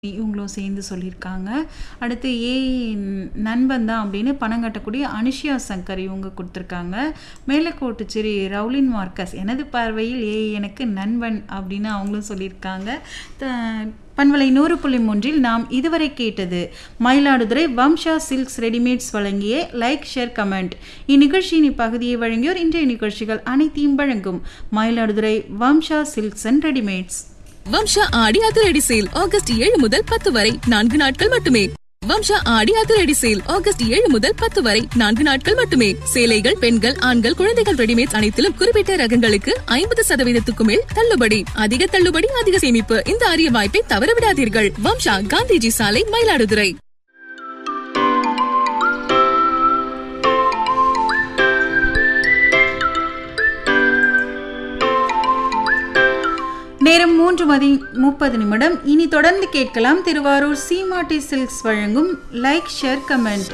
இவங்களும் சேர்ந்து சொல்லியிருக்காங்க அடுத்து ஏ நண்பன் தான் அப்படின்னு பணம் கட்டக்கூடிய அனுஷியா சங்கர் இவங்க கொடுத்துருக்காங்க மேலக்கோட்டுச்சேரி ரவுலின் மார்க்கஸ் எனது பார்வையில் ஏ எனக்கு நண்பன் அப்படின்னு அவங்களும் சொல்லியிருக்காங்க த- பண்பலை நூறு புள்ளி மூன்றில் நாம் இதுவரை கேட்டது மயிலாடுதுறை வம்ஷா சில்க்ஸ் ரெடிமேட்ஸ் வழங்கிய லைக் ஷேர் கமெண்ட் இந்நிகழ்ச்சியின் இப்பகுதியை வழங்கியோர் இன்றைய நிகழ்ச்சிகள் அனைத்தையும் வழங்கும் Mayiladuthurai Vamsha silks and readymades Vamsha Aadi அதிரடி சேல் ஆகஸ்ட் ஏழு முதல் பத்து வரை நான்கு நாட்கள் மட்டுமே வம்சா ஆடி அதிரடி சேல் ஆகஸ்ட் ஏழு முதல் பத்து வரை நான்கு நாட்கள் மட்டுமே சேலைகள் பெண்கள் ஆண்கள் குழந்தைகள் ரெடிமேட் அனைத்திலும் குறிப்பிட்ட ரகங்களுக்கு ஐம்பது சதவீதத்துக்கு மேல் தள்ளுபடி அதிக தள்ளுபடி அதிக சேமிப்பு இந்த அரிய வாய்ப்பை தவறவிடாதீர்கள் வம்சா காந்திஜி சாலை மயிலாடுதுறை நேரம் மூன்று மதி முப்பது நிமிடம் இனி தொடர்ந்து கேட்கலாம் திருவாரூர் சீமாட்டி சில்க்ஸ் வழங்கும் லைக் ஷேர் கமெண்ட்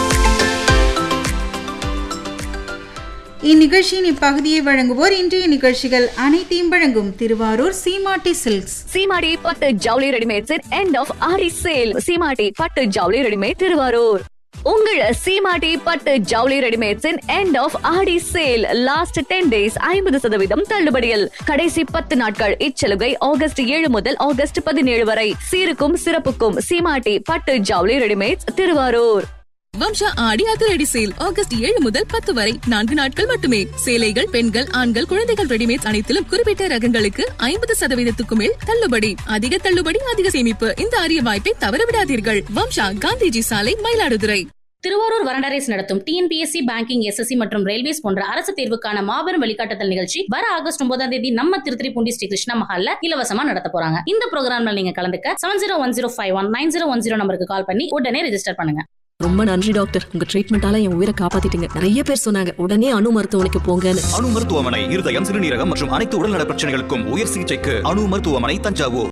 இந்நிகழ்ச்சியின் இப்பகுதியை வழங்குவோர் இன்றைய நிகழ்ச்சிகள் அனைத்தையும் வழங்கும் திருவாரூர் சீமாட்டி சில்க்ஸ் சீமாடி பட்டு ஜவுளி ரெடிமேட்ஸின் end of Aadi sale Seematti Pattu Jowli readymade Thiruvarur உங்கள் சீமாட்டி பட்டு ஜவுளி ரெடிமேட்ஸின் end of Aadi sale last ten days ஐம்பது சதவீதம் தள்ளுபடியில் கடைசி பத்து நாட்கள் இச்சலுகை ஆகஸ்ட் ஏழு முதல் ஆகஸ்ட் பதினேழு வரை சீருக்கும் சிறப்புக்கும் சீமாட்டி பட்டு ஜவுளி ரெடிமேட்ஸ் திருவாரூர் வம்சா ஆடி அதிரடி சேல் ஆகஸ்ட் ஏழு முதல் பத்து வரை நான்கு நாட்கள் மட்டுமே சேலைகள் பெண்கள் ஆண்கள் குழந்தைகள் ரெடிமேட் அனைத்திலும் குறிப்பிட்ட ரகங்களுக்கு ஐம்பது சதவீதத்துக்கு மேல் தள்ளுபடி அதிக தள்ளுபடி அதிக சேமிப்பு இந்த அரிய வாய்ப்பை தவறவிடாதீர்கள் வம்சா காந்திஜி சாலை மயிலாடுதுறை திருவாரூர் வரண்டரேஸ் நடத்தும் டிஎன்பிஎஸ்சி பேங்கிங் எஸ்எஸ்சி மற்றும் ரயில்வேஸ் போன்ற அரசு தேர்வுக்கான மாபெரும் வழிகாட்டுதல் நிகழ்ச்சி வர ஆகஸ்ட் ஒன்பதாம் தேதி நம்ம திருத்திரிப்பூண்டி ஸ்ரீ கிருஷ்ணா மஹால்ல இலவசமா நடத்த போறாங்க இந்த ப்ரோக்ராம்ல நீங்க கலந்துக்க seven zero one zero five one nine zero one zero நம்பருக்கு கால் பண்ணி உடனே ரெஜிஸ்டர் பண்ணுங்க ரொம்ப நன்றி டாக்டர் உங்க ட்ரீட்மெண்டால என் உயிரை காப்பாத்திட்டீங்க நிறைய பேர் சொன்னாங்க உடனே அணு மருத்துவமனைக்கு போங்கன்னு அணு மருத்துவமனை இருதயம் சிறுநீரகம் மற்றும் அனைத்து உடல்நல பிரச்சனைகளுக்கும் உயர் சிகிச்சைக்கு அணு மருத்துவமனை தஞ்சாவூர்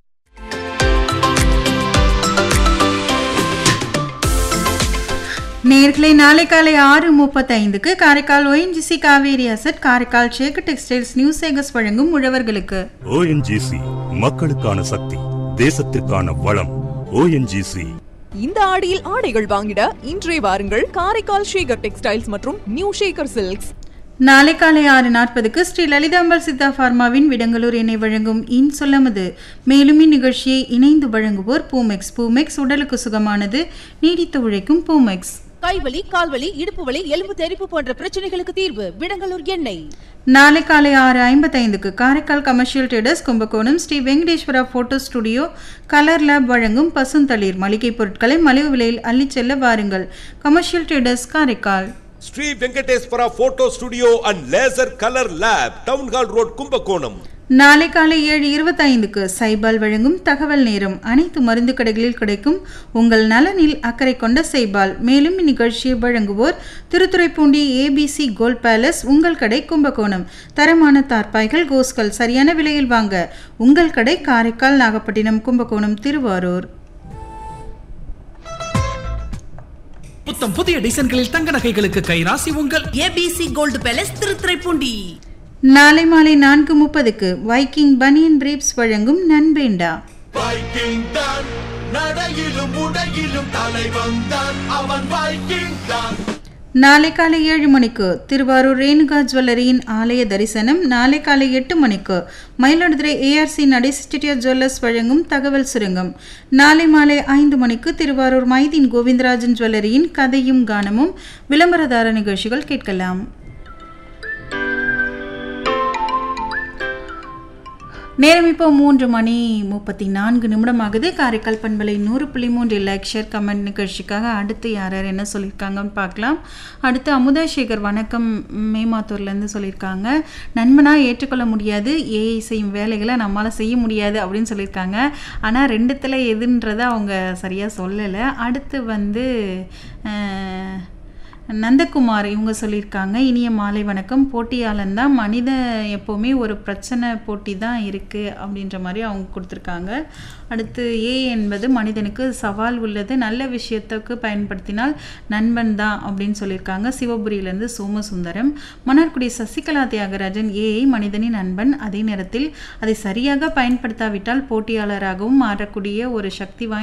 நேர்களை நாளை காலை ஆறு முப்பத்தைந்துக்கு காரைக்கால் ONGC காவேரி அசட் காரைக்கால் ஷேக் டெக்ஸ்டைல்ஸ் நியூஸ் சேகர்ஸ் வழங்கும் உழவர்களுக்கு ஓஎன்ஜிசி மக்களுக்கான சக்தி தேசத்திற்கான வளம் ஓஎன்ஜிசி இந்த ஆடியில் ஆடைகள் வாங்கிட இன்றே வாருங்கள் காரைக்கால் ஷேகர் டெக்ஸ்டைல்ஸ் மற்றும் நியூ ஷேகர் சில்க்ஸ் நாளை காலை ஆறு நாற்பதுக்கு ஸ்ரீ லலிதாம்பல் சித்தா பார்மாவின் விடங்களூர் எண்ணெய் வழங்கும் இன் சொல்லமது மேலும் இந்நிகழ்ச்சியை இணைந்து வழங்குவோர் பூமெக்ஸ் பூமெக்ஸ் உடலுக்கு சுகமானது நீடித்து உழைக்கும் பூமெக்ஸ் கைவலி கால்வலி இடுப்பு வலி எலும்பு தெறிப்பு போன்ற பிரச்சனைகளுக்கு தீர்வு விடங்கலூர் எண்ணெய் நாளை காலை ஆறு ஐம்பத்தைந்துக்கு Karaikal commercial traders Kumbakonam Sri Venkateswara photo studio colour lab வழங்கும் பசுந்தளிர் மளிகை பொருட்களை மலிவு விலையில் அள்ளிச் செல்ல வாருங்கள் commercial traders Karaikal Sri Venkateswara photo studio and laser colour lab town hall road Kumbakonam நாளை காலை ஏழு இருபத்தைந்துக்கு சைபால் வழங்கும் தகவல் நேரம் அனைத்து மருந்து கடைகளில் கிடைக்கும் உங்கள் நலனில் அக்கறை கொண்ட சைபால் மேலும் இந்நிகழ்ச்சியை வழங்குவோர் திருத்துறைப்பூண்டி ஏபிசி கோல்ட் பேலஸ் உங்கள் கடை கும்பகோணம் தரமான தார்பாய்கள் கோஸ்கள் சரியான விலையில் வாங்க உங்கள் கடை காரைக்கால் நாகப்பட்டினம் கும்பகோணம் திருவாரூர் புத்தம் புதிய டிசைன்களில் தங்க நகைகளுக்கு கைராசி உங்கள் ஏபிசி கோல்டு பேலஸ் திருத்துறைப்பூண்டி நாளை மாலை நான்கு முப்பதுக்கு வைக்கிங் பனியன் பிரீப்ஸ் வழங்கும் நண்பேண்டா வைக்கிங் தான் நடையிலும் உடையிலும் தலைவன் தான் அவன் வைக்கிங் தான் நாளை காலை ஏழு மணிக்கு திருவாரூர் ரேணுகா ஜுவல்லரியின் ஆலய தரிசனம் நாளை காலை எட்டு மணிக்கு மயிலாடுதுறை ஏஆர்சி நடைசிட்டியா ஜுவல்லர்ஸ் வழங்கும் தகவல் சுருங்கம் நாளை மாலை ஐந்து மணிக்கு திருவாரூர் மைதீன் கோவிந்தராஜன் ஜுவல்லரியின் கதையும் கானமும் விளம்பரதார நிகழ்ச்சிகள் கேட்கலாம் நேரம் இப்போ மூன்று மணி முப்பத்தி நான்கு நிமிடம் ஆகுது காரைக்கால் பண்பலை நூறு புள்ளி மூன்று லைக் ஷேர் கமெண்ட் நிகழ்ச்சிக்காக அடுத்து யார் யார் என்ன சொல்லியிருக்காங்கன்னு பார்க்கலாம் அடுத்து அமுதா சேகர் வணக்கம் மேமாத்தூர்லேருந்து சொல்லியிருக்காங்க நண்பனாக ஏற்றுக்கொள்ள முடியாது ஏஐ செய்யும் வேலைகளை நம்மளால் செய்ய முடியாது அப்படின்னு சொல்லியிருக்காங்க ஆனால் ரெண்டுத்தில் எதுன்றதை அவங்க சரியாக சொல்லலை அடுத்து வந்து அஹ், நந்தகுமார் இவங்க சொல்லியிருக்காங்க இனிய மாலை வணக்கம் போட்டியாளன் தான் மனித எப்போவுமே ஒரு பிரச்சனை போட்டி தான் இருக்குது அப்படின்ற மாதிரி அவங்க கொடுத்துருக்காங்க அடுத்து ஏ என்பது மனிதனுக்கு சவால் உள்ளது நல்ல விஷயத்துக்கு பயன்படுத்தினால் நண்பன் தான் அப்படின்னு சொல்லியிருக்காங்க சிவபுரியிலேருந்து சோமசுந்தரம் மன்னார்குடி சசிகலா தியாகராஜன் ஏஐ மனிதனின் நண்பன் அதே நேரத்தில் அதை சரியாக பயன்படுத்தாவிட்டால் போட்டியாளராகவும் மாறக்கூடிய ஒரு சக்தி வாய்ந்த